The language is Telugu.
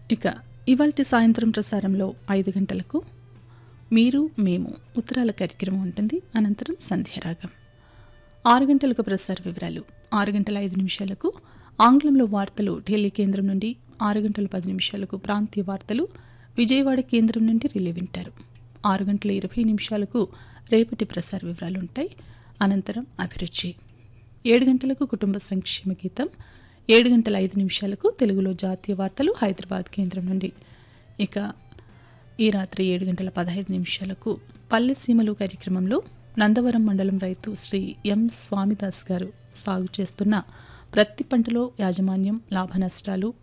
ఇక ఇవాల్టి సాయంత్రం ప్రసారంలో ఐదు గంటలకు మీరు మేము ఉత్తరాల కార్యక్రమం ఉంటుంది అనంతరం సంధ్యారాగం ఆరు గంటలకు ప్రసార వివరాలు ఆరు గంటల ఐదు నిమిషాలకు ఆంగ్లంలో వార్తలు ఢిల్లీ కేంద్రం నుండి ఆరు గంటల పది నిమిషాలకు ప్రాంతీయ వార్తలు విజయవాడ కేంద్రం నుండి రిలే వింటారు ఆరు గంటల ఇరవై నిమిషాలకు రేపటి ప్రసార వివరాలు ఉంటాయి అనంతరం అభిరుచి ఏడు గంటలకు కుటుంబ సంక్షేమ గీతం ఏడు గంటల ఐదు నిమిషాలకు తెలుగులో జాతీయ వార్తలు హైదరాబాద్ కేంద్రం నుండి ఇక ఈ రాత్రి ఏడు గంటల పదహైదు నిమిషాలకు పల్లె సీమలు కార్యక్రమంలో నందవరం మండలం రైతు శ్రీ ఎం స్వామిదాస్ గారు సాగు చేస్తున్న ప్రత్తి పంటలో యాజమాన్యం లాభ నష్టాలు